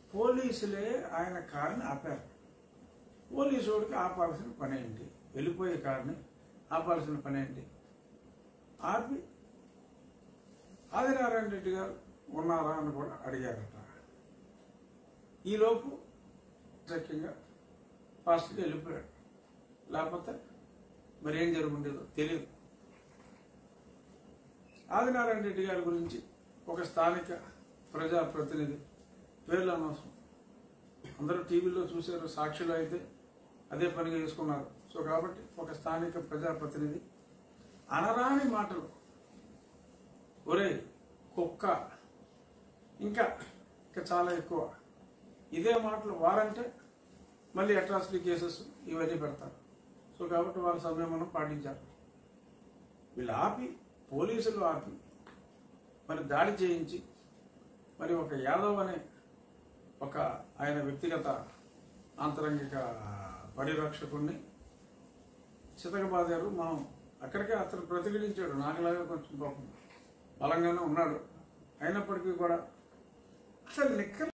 పోలీసులే ఆయన కారుని ఆపారు పోలీసు వాడికి ఆపాల్సిన పని ఏంటి వెళ్ళిపోయే కారుని ఆపాల్సిన పని ఏంటి ఆపి ఆదినారాయణ రెడ్డి గారు ఉన్నారా అని కూడా అడిగారట ఈలోపు చక్కగా ఫాస్ట్గా వెళ్ళిపోయాడు లేకపోతే మరి ఏం జరుగుండేదో తెలియదు ఆదినారాయణ రెడ్డి గారి గురించి ఒక స్థానిక ప్రజాప్రతినిధి పేర్లు అనవసరం అందరూ టీవీలో చూశారు సాక్షులు అయితే అదే పనిగా చేసుకున్నారు సో కాబట్టి ఒక స్థానిక ప్రజాప్రతినిధి అనరాని మాటలు ఒరే కుక్క ఇంకా ఇంకా చాలా ఎక్కువ ఇదే మాటలు వారంటే మళ్ళీ అట్రాసిటీ కేసెస్ ఇవన్నీ పెడతారు సో కాబట్టి వాళ్ళ సంయమనం పాటించారు వీళ్ళు ఆపి పోలీసులు ఆపి మరి దాడి చేయించి మరి ఒక యాదవ్ అనే ఒక ఆయన వ్యక్తిగత ఆంతరంగిక పరిరక్షకుడిని చితకబాదారు మనం అక్కడికే అతను ప్రతిఘటించాడు నాకులాగా కొంచెం పాపం బలంగానే ఉన్నాడు అయినప్పటికీ కూడా అసలు నిక్కర్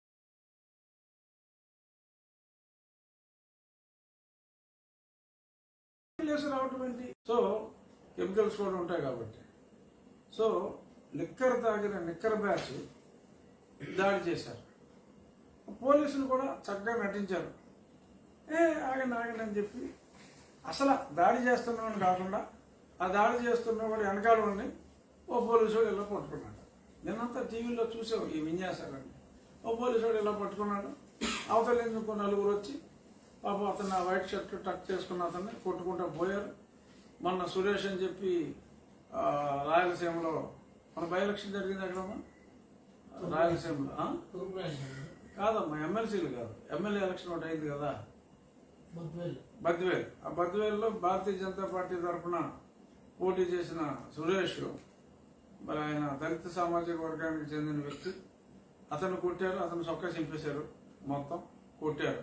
లేసి రావటం ఏంటి సో కెమికల్స్ కూడా ఉంటాయి కాబట్టి సో లిక్కర్ తాగిన నిక్కర్ బ్యాచ్ దాడి చేశారు పోలీసులు కూడా చక్కగా నటించారు ఏ ఆగండి ఆగండి అని చెప్పి అసలు దాడి చేస్తున్నామని కాకుండా ఆ దాడి చేస్తున్న వాడు వెనకాల ఉండి ఓ పోలీసు వాడు ఇలా పట్టుకున్నాడు నిన్నంతా టీవీలో చూసావు ఈ విన్యాసాలన్నీ ఓ పోలీసు వాడు ఇలా పట్టుకున్నాడు అవతల ఎందుకు నలుగురు వచ్చి పాపం అతను ఆ వైట్ షర్ట్ టక్ చేసుకున్న అతన్ని కొట్టుకుంటూ పోయారు మొన్న సురేష్ అని చెప్పి ఆ, రాయలసీమలో మన బై ఎలక్షన్ జరిగింది అక్కడమ్మా రాయలసీమలో ఆ? కాదమ్మా ఎమ్మెల్సీలు కాదు ఎమ్మెల్యే ఎలక్షన్ ఒకటి అయింది కదా బద్వేల్ ఆ బద్వేల్లో భారతీయ జనతా పార్టీ తరఫున పోటీ చేసిన సురేష్ మరి ఆయన దళిత సామాజిక వర్గానికి చెందిన వ్యక్తి అతను కొట్టారు అతను చొక్కా చింపేశారు మొత్తం కొట్టారు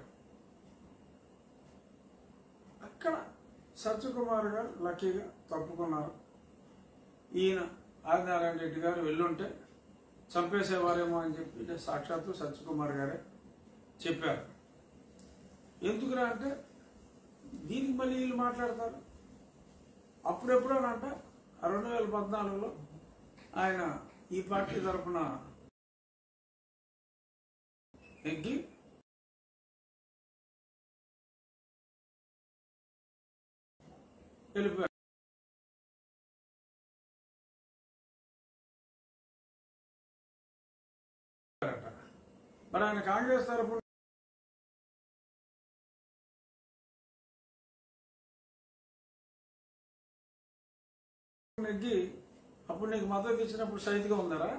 అక్కడ సత్యకుమార్ గారు లక్కీగా తప్పుకున్నారు ఈయన ఆదినారాయణ రెడ్డి గారు వెళ్ళుంటే చంపేసేవారేమో అని చెప్పి సాక్షాత్తు సత్యకుమార్ గారే చెప్పారు ఎందుకురా అంటే దీనికి మళ్ళీ వీళ్ళు మాట్లాడతారు అప్పుడెప్పుడోనంట రెండు వేల పద్నాలుగులో ఆయన ఈ పార్టీ తరఫున ఎగ్గి వెళ్ళిపోయారు మరి ఆయన కాంగ్రెస్ తరఫున నెగ్గి అప్పుడు నీకు మద్దతు ఇచ్చినప్పుడు సైతిగా ఉందరా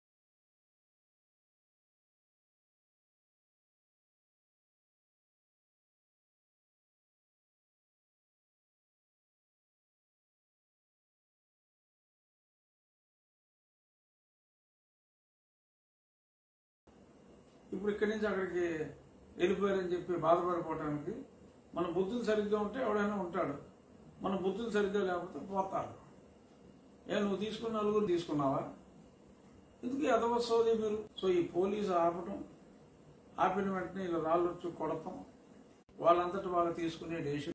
ఇప్పుడు ఇక్కడి నుంచి అక్కడికి వెళ్ళిపోయారని చెప్పి బాధపడిపోవటానికి మన బుద్ధులు సరిగ్గా ఉంటే ఎవడైనా ఉంటాడు మన బుద్ధులు సరిగ్గా లేకపోతే పోతారు ఏ నువ్వు తీసుకున్న నలుగురు తీసుకున్నావా ఎందుకు ఎదవ సోది మీరు సో ఈ పోలీసు ఆపటం ఆపిన వెంటనే ఇలా రాళ్ళు వచ్చి కొడతాం వాళ్ళంతటి వాళ్ళు తీసుకునే డెసిషన్